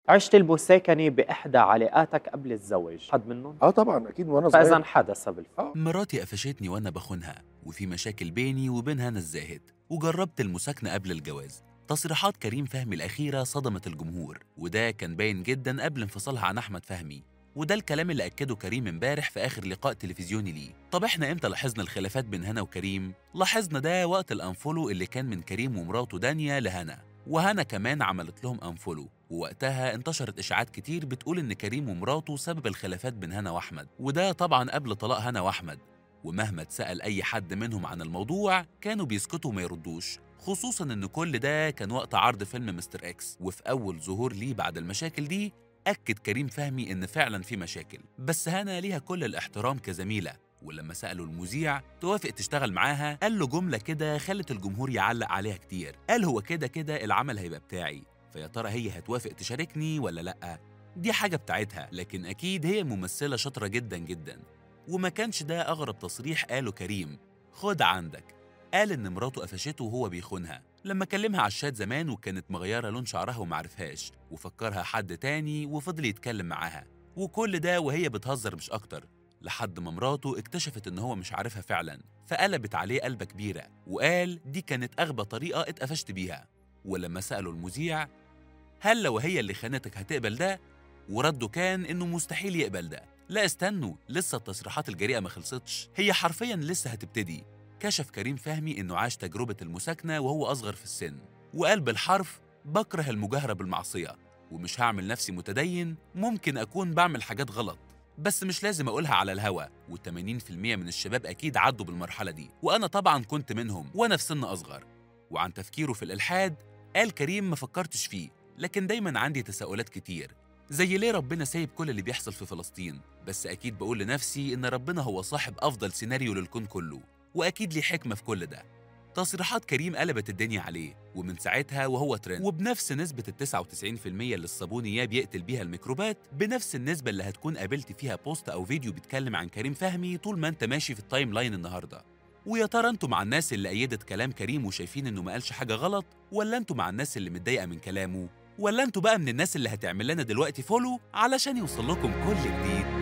عشت المساكنة بإحدى علاقاتك قبل الزواج حد منهم؟ اه طبعا اكيد وانا فإذا صغير حدث بالفعل اه مراتي قفشتني وانا بخونها وفي مشاكل بيني وبين هنا الزاهد وجربت المساكنة قبل الجواز تصريحات كريم فهمي الأخيرة صدمت الجمهور وده كان باين جدا قبل انفصالها عن أحمد فهمي وده الكلام اللي أكده كريم امبارح في آخر لقاء تلفزيوني ليه طب احنا امتى لاحظنا الخلافات بين هنا وكريم؟ لاحظنا ده وقت الأنفولو اللي كان من كريم ومراته دانيا لهنا وهنا كمان عملت لهم أنفولو ووقتها انتشرت إشاعات كتير بتقول إن كريم ومراته سبب الخلافات بين هنا وأحمد وده طبعا قبل طلاق هنا وأحمد ومهما اتسأل أي حد منهم عن الموضوع كانوا بيسكتوا وما يردوش خصوصا إن كل ده كان وقت عرض فيلم مستر إكس وفي أول ظهور ليه بعد المشاكل دي أكد كريم فهمي إن فعلا في مشاكل بس هنا ليها كل الاحترام كزميلة ولما سألوا المذيع توافق تشتغل معاها قال له جملة كده خلت الجمهور يعلق عليها كتير قال هو كده كده العمل هيبقى بتاعي فيا ترى هي هتوافق تشاركني ولا لأ دي حاجة بتاعتها لكن أكيد هي ممثلة شاطرة جدا جدا وما كانش ده أغرب تصريح قاله كريم خد عندك قال إن مراته قفشته وهو بيخونها لما كلمها على الشات زمان وكانت مغيرة لون شعرها ومعرفهاش وفكرها حد تاني وفضل يتكلم معاها وكل ده وهي بتهزر مش أكتر لحد ما مراته اكتشفت إن هو مش عارفها فعلا فقلبت عليه قلبة كبيرة وقال دي كانت أغبى طريقة اتقفشت بيها ولما سألوا المذيع هل لو هي اللي خانتك هتقبل ده؟ ورده كان إنه مستحيل يقبل ده لا استنوا لسه التصريحات الجريئة ما خلصتش هي حرفيا لسه هتبتدي كشف كريم فهمي إنه عاش تجربة المساكنة وهو أصغر في السن وقال بالحرف بكره المجاهرة بالمعصية ومش هعمل نفسي متدين ممكن أكون بعمل حاجات غلط بس مش لازم أقولها على الهوا و80% من الشباب أكيد عدوا بالمرحلة دي وأنا طبعا كنت منهم وأنا في سن أصغر وعن تفكيره في الإلحاد قال كريم ما فكرتش فيه لكن دايما عندي تساؤلات كتير زي ليه ربنا سايب كل اللي بيحصل في فلسطين بس أكيد بقول لنفسي إن ربنا هو صاحب أفضل سيناريو للكون كله وأكيد ليه حكمة في كل ده تصريحات كريم قلبت الدنيا عليه ومن ساعتها وهو ترند وبنفس نسبة ال 99% اللي الصابون اياه بيقتل بيها الميكروبات بنفس النسبة اللي هتكون قابلت فيها بوست أو فيديو بيتكلم عن كريم فهمي طول ما أنت ماشي في التايم لاين النهاردة ويا ترى انتوا مع الناس اللي أيدت كلام كريم وشايفين إنه ما قالش حاجة غلط ولا انتوا مع الناس اللي متضايقة من كلامه ولا انتوا بقى من الناس اللي هتعمل لنا دلوقتي فولو علشان يوصل لكم كل جديد